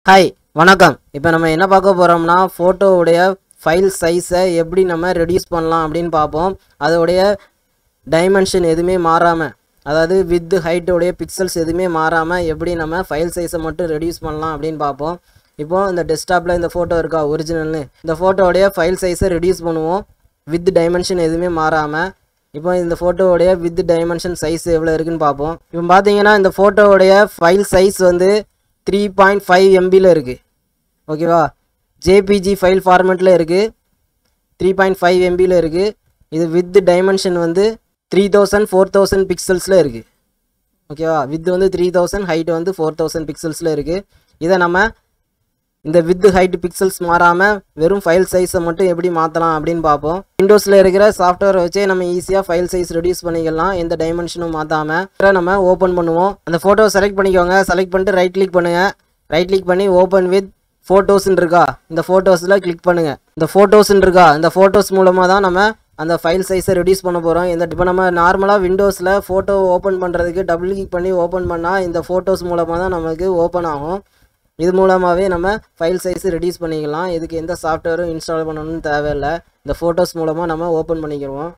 hi வணக்கம் இப்போ நம்ம என்ன பார்க்க போகிறோம்னா ஃபோட்டோவுடைய ஃபைல் சைஸை எப்படி நம்ம ரெடியூஸ் பண்ணலாம் அப்படின்னு பார்ப்போம் அதோடைய டைமென்ஷன் எதுவுமே மாறாமல் அதாவது வித் ஹைட்டோடைய பிக்சல்ஸ் எதுவுமே மாறாமல் எப்படி நம்ம ஃபைல் சைஸை மட்டும் ரெடியூஸ் பண்ணலாம் அப்படின்னு பார்ப்போம் இப்போ இந்த டெஸ்க்டாப்பில் இந்த ஃபோட்டோ இருக்கா ஒரிஜினல்னு இந்த ஃபோட்டோவுடைய ஃபைல் சைஸை ரெடியூஸ் பண்ணுவோம் வித் டைமென்ஷன் எதுவுமே மாறாமல் இப்போ இந்த ஃபோட்டோவுடைய வித் டைமென்ஷன் சைஸ் எவ்வளோ இருக்குன்னு பார்ப்போம் இப்போ பார்த்தீங்கன்னா இந்த ஃபோட்டோவுடைய ஃபைல் சைஸ் வந்து த்ரீ பாயிண்ட் ஃபைவ் எம்பியில் இருக்குது ஓகேவா ஜேபிஜி ஃபைல் ஃபார்மேட்டில் இருக்குது த்ரீ பாயிண்ட் ஃபைவ் எம்பியில் இருக்குது இது வித் டைமென்ஷன் வந்து த்ரீ தௌசண்ட் ஃபோர் தௌசண்ட் பிக்சல்ஸில் இருக்குது ஓகேவா வித் வந்து த்ரீ தௌசண்ட் ஹைட் வந்து ஃபோர் தௌசண்ட் பிக்சல்ஸில் இருக்குது இதை நம்ம இந்த வித் ஹைட் பிக்சல்ஸ் மாறாமல் வெறும் ஃபைல் சைஸை மட்டும் எப்படி மாற்றலாம் அப்படின்னு பார்ப்போம் விண்டோஸில் இருக்கிற சாஃப்ட்வேர் வச்சே நம்ம ஈஸியாக ஃபைல் சைஸ் ரெடியூஸ் பண்ணிக்கலாம் எந்த டைமென்ஷனும் மாற்றாமல் நம்ம ஓப்பன் பண்ணுவோம் அந்த ஃபோட்டோ செலக்ட் பண்ணிக்கோங்க செலக்ட் பண்ணிட்டு ரைட் கிளிக் பண்ணுங்கள் ரைட் கிளிக் பண்ணி ஓப்பன் வித் ஃபோட்டோஸ்ன்னு இருக்கா இந்த ஃபோட்டோஸில் கிளிக் பண்ணுங்கள் இந்த ஃபோட்டோஸ்ன்னு இருக்கா இந்த ஃபோட்டோஸ் மூலமாக தான் நம்ம அந்த ஃபைல் சைஸை ரெடியூஸ் பண்ண போகிறோம் இந்த இப்போ நம்ம நார்மலாக விண்டோஸில் ஃபோட்டோ ஓப்பன் பண்ணுறதுக்கு டபுள் கிளிக் பண்ணி ஓப்பன் பண்ணால் இந்த ஃபோட்டோஸ் மூலமாக தான் நமக்கு ஓப்பன் ஆகும் இது மூலமாகவே நம்ம ஃபைல் சைஸ் ரெடியூஸ் பண்ணிக்கலாம் இதுக்கு எந்த சாஃப்ட்வேரும் இன்ஸ்டால் பண்ணணும்னு தேவையில்லை இந்த ஃபோட்டோஸ் மூலமாக நம்ம ஓப்பன் பண்ணிக்கிறோம்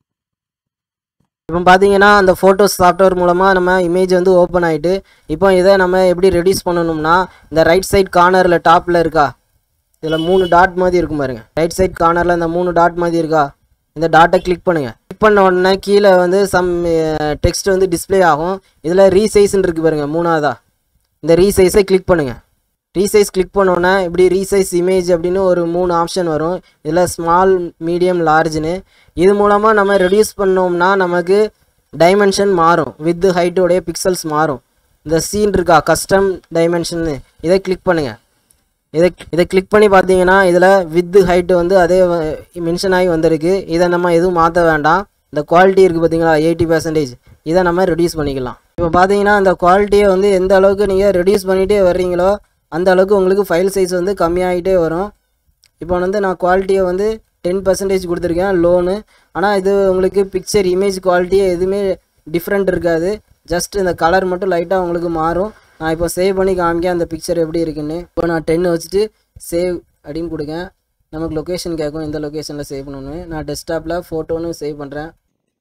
இப்போ பார்த்தீங்கன்னா அந்த ஃபோட்டோஸ் சாஃப்ட்வேர் மூலமாக நம்ம இமேஜ் வந்து ஓப்பன் ஆகிட்டு இப்போ இதை நம்ம எப்படி ரெடியூஸ் பண்ணணும்னா இந்த ரைட் சைட் கார்னரில் டாப்பில் இருக்கா இதில் மூணு டாட் மாதிரி இருக்கும் பாருங்க ரைட் சைட் கார்னரில் இந்த மூணு டாட் மாதிரி இருக்கா இந்த டாட்டை கிளிக் பண்ணுங்கள் கிளிக் பண்ண உடனே கீழே வந்து சம் டெக்ஸ்ட் வந்து டிஸ்ப்ளே ஆகும் இதில் ரீசைஸ்ன்னு இருக்குது பாருங்க மூணாவதா இந்த ரீசைஸை கிளிக் பண்ணுங்கள் ரீசைஸ் கிளிக் பண்ணோன்னே இப்படி ரீசைஸ் இமேஜ் அப்படின்னு ஒரு மூணு ஆப்ஷன் வரும் இதில் ஸ்மால் மீடியம் லார்ஜ்னு இது மூலமாக நம்ம ரெடியூஸ் பண்ணோம்னா நமக்கு டைமென்ஷன் மாறும் வித் ஹைட்டோடைய பிக்சல்ஸ் மாறும் இந்த சீன் இருக்கா கஸ்டம் டைமென்ஷன்னு இதை கிளிக் பண்ணுங்கள் இதை இதை கிளிக் பண்ணி பார்த்தீங்கன்னா இதில் வித் ஹைட்டு வந்து அதே மென்ஷன் ஆகி வந்திருக்கு இதை நம்ம எதுவும் மாற்ற வேண்டாம் இந்த குவாலிட்டி இருக்குது பார்த்தீங்களா எயிட்டி பர்சன்டேஜ் இதை நம்ம ரெடியூஸ் பண்ணிக்கலாம் இப்போ பார்த்தீங்கன்னா அந்த குவாலிட்டியை வந்து எந்த அளவுக்கு நீங்கள் ரெடியூஸ் பண்ணிகிட்டே வர்றீங்களோ அந்த அளவுக்கு உங்களுக்கு ஃபைல் சைஸ் வந்து கம்மியாகிட்டே வரும் இப்போ வந்து நான் குவாலிட்டியை வந்து டென் பர்சன்டேஜ் கொடுத்துருக்கேன் லோனு ஆனால் இது உங்களுக்கு பிக்சர் இமேஜ் குவாலிட்டி எதுவுமே டிஃப்ரெண்ட் இருக்காது ஜஸ்ட் இந்த கலர் மட்டும் லைட்டாக உங்களுக்கு மாறும் நான் இப்போ சேவ் பண்ணி காமிக்கேன் அந்த பிக்சர் எப்படி இருக்குன்னு இப்போ நான் டென் வச்சுட்டு சேவ் அப்படின்னு கொடுக்கேன் நமக்கு லொக்கேஷன் கேட்கும் எந்த லொக்கேஷனில் சேவ் பண்ணணும்னு நான் டெஸ்க்டாப்பில் ஃபோட்டோன்னு சேவ் பண்ணுறேன்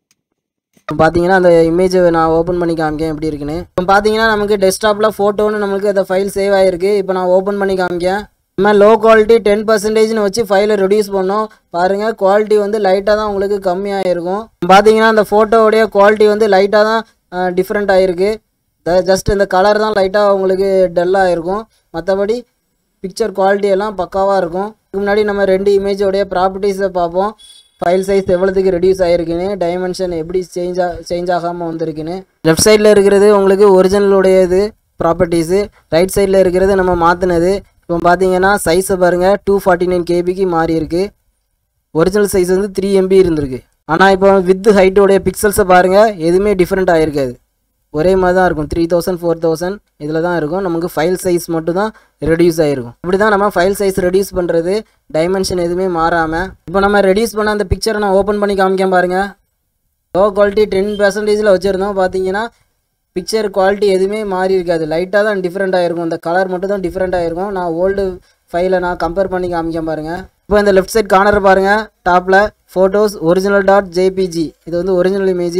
இப்போ பார்த்தீங்கன்னா அந்த இமேஜை நான் ஓப்பன் பண்ணி காமிக்கேன் எப்படி இருக்குன்னு இப்போ பார்த்தீங்கன்னா நமக்கு டெஸ்க்டாப்பில் ஃபோட்டோன்னு நமக்கு அந்த ஃபைல் சேவ் ஆகிருக்கு இப்போ நான் ஓப்பன் பண்ணி காமிக்கேன் நம்ம லோ குவாலிட்டி டென் பர்சன்டேஜ்னு வச்சு ஃபைலை ரெடியூஸ் பண்ணோம் பாருங்கள் குவாலிட்டி வந்து லைட்டாக தான் உங்களுக்கு கம்மியாக இருக்கும் பார்த்தீங்கன்னா அந்த ஃபோட்டோவுடைய குவாலிட்டி வந்து லைட்டாக தான் டிஃப்ரெண்ட் ஆகிருக்கு ஜஸ்ட் இந்த கலர் தான் லைட்டாக உங்களுக்கு டல்லாக இருக்கும் மற்றபடி பிக்சர் குவாலிட்டி எல்லாம் பக்காவாக இருக்கும் இதுக்கு முன்னாடி நம்ம ரெண்டு இமேஜோடைய ப்ராப்பர்ட்டிஸை பார்ப்போம் ஃபைல் சைஸ் எவ்வளோத்துக்கு ரெடியூஸ் ஆகிருக்குன்னு டைமென்ஷன் எப்படி சேஞ்ச் ஆ சேஞ்ச் ஆகாமல் வந்திருக்குன்னு லெஃப்ட் சைடில் இருக்கிறது உங்களுக்கு ஒரிஜினலுடைய இது ப்ராப்பர்ட்டிஸு ரைட் சைடில் இருக்கிறது நம்ம மாற்றினது இப்போ பார்த்தீங்கன்னா சைஸை பாருங்கள் டூ ஃபார்ட்டி நைன் கேபிக்கு மாறி இருக்கு ஒரிஜினல் சைஸ் வந்து த்ரீ எம்பி இருந்திருக்கு ஆனால் இப்போ வித் ஹைட்டோடைய பிக்சல்ஸை பாருங்கள் எதுவுமே டிஃப்ரெண்ட் ஆகிருக்காது ஒரே மாதிரி தான் இருக்கும் த்ரீ தௌசண்ட் ஃபோர் தௌசண்ட் இதில் தான் இருக்கும் நமக்கு ஃபைல் சைஸ் மட்டும் தான் ரெடியூஸ் ஆகிருக்கும் இப்படி தான் நம்ம ஃபைல் சைஸ் ரெடியூஸ் பண்ணுறது டைமென்ஷன் எதுவுமே மாறாமல் இப்போ நம்ம ரெடியூஸ் பண்ண அந்த பிக்சரை நான் ஓப்பன் பண்ணி காமிக்கேன் பாருங்கள் லோ குவாலிட்டி டென் பர்சன்டேஜில் வச்சுருந்தோம் பார்த்தீங்கன்னா பிக்சர் குவாலிட்டி எதுவுமே மாறி இருக்காது லைட்டாக தான் டிஃப்ரெண்ட் ஆகிருக்கும் இந்த கலர் மட்டும் தான் டிஃப்ரெண்ட் ஆகிருக்கும் நான் ஓல்டு ஃபைலை நான் கம்பேர் பண்ணி காமிக்கேன் பாருங்கள் இப்போ இந்த லெஃப்ட் சைட் கார்னர் பாருங்கள் டாப்பில் ஃபோட்டோஸ் ஒரிஜினல் டாட் ஜேபிஜி இது வந்து ஒரிஜினல் இமேஜ்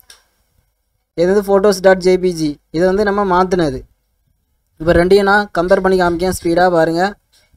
இது வந்து ஃபோட்டோஸ் டாட் ஜேபிஜி இதை வந்து நம்ம மாற்றினது இப்போ ரெண்டையும் நான் கம்பேர் பண்ணி காமிக்கேன் ஸ்பீடாக பாருங்கள்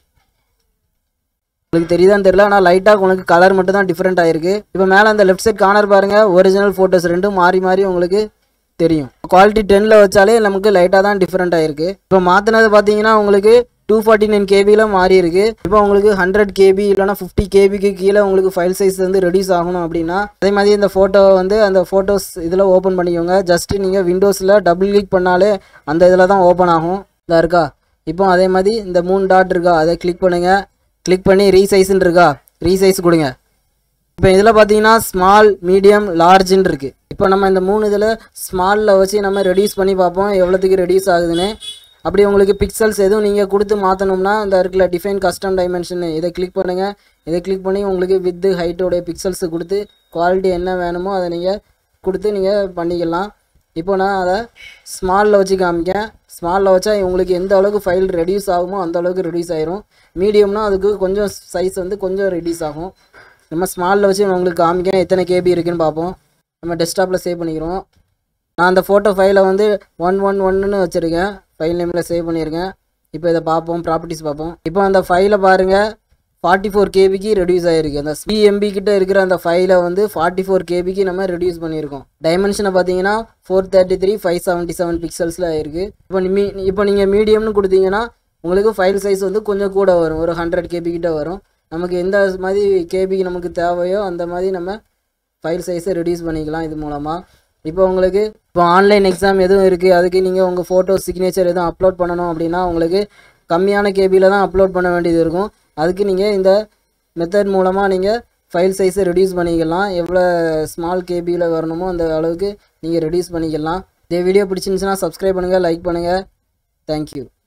உங்களுக்கு தெரியுதான்னு தெரியல ஆனால் லைட்டாக உங்களுக்கு கலர் மட்டும் தான் டிஃப்ரெண்ட் ஆயிருக்கு இப்போ மேலே அந்த லெஃப்ட் சைட் கார்னர் பாருங்கள் ஒரிஜினல் ஃபோட்டோஸ் ரெண்டும் மாறி மாறி உங்களுக்கு தெரியும் குவாலிட்டி டென்னில் வச்சாலே நமக்கு லைட்டாக தான் டிஃப்ரெண்ட் ஆயிருக்கு இப்போ மாற்றினது பார்த்தீங்கன்னா உங்களுக்கு டூ ஃபார்ட்டி நைன் கேபியில் மாறி இருக்கு இப்போ உங்களுக்கு ஹண்ட்ரட் கேபி இல்லைனா ஃபிஃப்டி கேபிக்கு கீழே உங்களுக்கு ஃபைல் சைஸ் வந்து ரெடியூஸ் ஆகணும் அப்படின்னா அதே மாதிரி இந்த ஃபோட்டோவை வந்து அந்த ஃபோட்டோஸ் இதில் ஓப்பன் பண்ணிக்கோங்க ஜஸ்ட் நீங்கள் விண்டோஸில் டபுள் கிளிக் பண்ணாலே அந்த இதில் தான் ஓப்பன் ஆகும் இதாக இருக்கா இப்போ அதே மாதிரி இந்த மூணு டாட் இருக்கா அதை கிளிக் பண்ணுங்கள் கிளிக் பண்ணி ரீசைஸ்ன்னு இருக்கா ரீசைஸ் கொடுங்க இப்போ இதில் பார்த்தீங்கன்னா ஸ்மால் மீடியம் லார்ஜ்னு இருக்குது இப்போ நம்ம இந்த மூணு இதில் ஸ்மாலில் வச்சு நம்ம ரெடியூஸ் பண்ணி பார்ப்போம் எவ்வளோத்துக்கு ரெடியூஸ் ஆகுதுன்னு அப்படி உங்களுக்கு பிக்சல்ஸ் எதுவும் நீங்கள் கொடுத்து மாற்றணும்னா இந்த இருக்குல்ல டிஃபைன் கஸ்டம் டைமென்ஷன் இதை கிளிக் பண்ணுங்கள் இதை கிளிக் பண்ணி உங்களுக்கு வித் ஹைட்டோடைய பிக்சல்ஸ் கொடுத்து குவாலிட்டி என்ன வேணுமோ அதை நீங்கள் கொடுத்து நீங்கள் பண்ணிக்கலாம் இப்போ நான் அதை ஸ்மாலில் வச்சு காமிக்கேன் ஸ்மாலில் வச்சா உங்களுக்கு எந்த அளவுக்கு ஃபைல் ரெடியூஸ் ஆகுமோ அந்த அளவுக்கு ரெடியூஸ் ஆயிரும் மீடியம்னா அதுக்கு கொஞ்சம் சைஸ் வந்து கொஞ்சம் ரெடியூஸ் ஆகும் நம்ம ஸ்மாலில் வச்சு நான் உங்களுக்கு காமிக்கேன் எத்தனை கேபி இருக்குன்னு பார்ப்போம் நம்ம டெஸ்க்டாப்பில் சேவ் பண்ணிக்கிறோம் நான் அந்த ஃபோட்டோ ஃபைலை வந்து ஒன் ஒன் ஒன்னுன்னு வச்சுருக்கேன் ஃபைல் நேமில் சேவ் பண்ணியிருக்கேன் இப்போ இதை பார்ப்போம் ப்ராப்பர்ட்டிஸ் பார்ப்போம் இப்போ அந்த ஃபைலை பாருங்கள் ஃபார்ட்டி ஃபோர் கேபிக்கு ரெடியூஸ் ஆகிருக்கு அந்த சிஎம்பி கிட்ட இருக்கிற அந்த ஃபைலை வந்து ஃபார்ட்டி ஃபோர் கேபிக்கு நம்ம ரெடியூஸ் பண்ணியிருக்கோம் டைமென்ஷனை பார்த்தீங்கன்னா four thirty three five seventy seven பிக்சல்ஸில் ஆயிருக்கு இப்போ மீ இப்போ நீங்கள் மீடியம்னு கொடுத்தீங்கன்னா உங்களுக்கு ஃபைல் சைஸ் வந்து கொஞ்சம் கூட வரும் ஒரு ஹண்ட்ரட் கேபி கிட்ட வரும் நமக்கு எந்த மாதிரி கேபிக்கு நமக்கு தேவையோ அந்த மாதிரி நம்ம ஃபைல் சைஸை ரெடியூஸ் பண்ணிக்கலாம் இது மூலமாக இப்போ உங்களுக்கு இப்போ ஆன்லைன் எக்ஸாம் எதுவும் இருக்குது அதுக்கு நீங்கள் உங்கள் ஃபோட்டோ சிக்னேச்சர் எதுவும் அப்லோட் பண்ணணும் அப்படின்னா உங்களுக்கு கம்மியான கேபியில் தான் அப்லோட் பண்ண வேண்டியது இருக்கும் அதுக்கு நீங்கள் இந்த மெத்தட் மூலமாக நீங்கள் ஃபைல் சைஸை ரெடியூஸ் பண்ணிக்கலாம் எவ்வளோ ஸ்மால் கேபியில் வரணுமோ அந்த அளவுக்கு நீங்கள் ரெடியூஸ் பண்ணிக்கலாம் இந்த வீடியோ பிடிச்சிருந்துச்சுன்னா சப்ஸ்கிரைப் பண்ணுங்கள் லைக் பண்ணுங்கள் தேங்க்யூ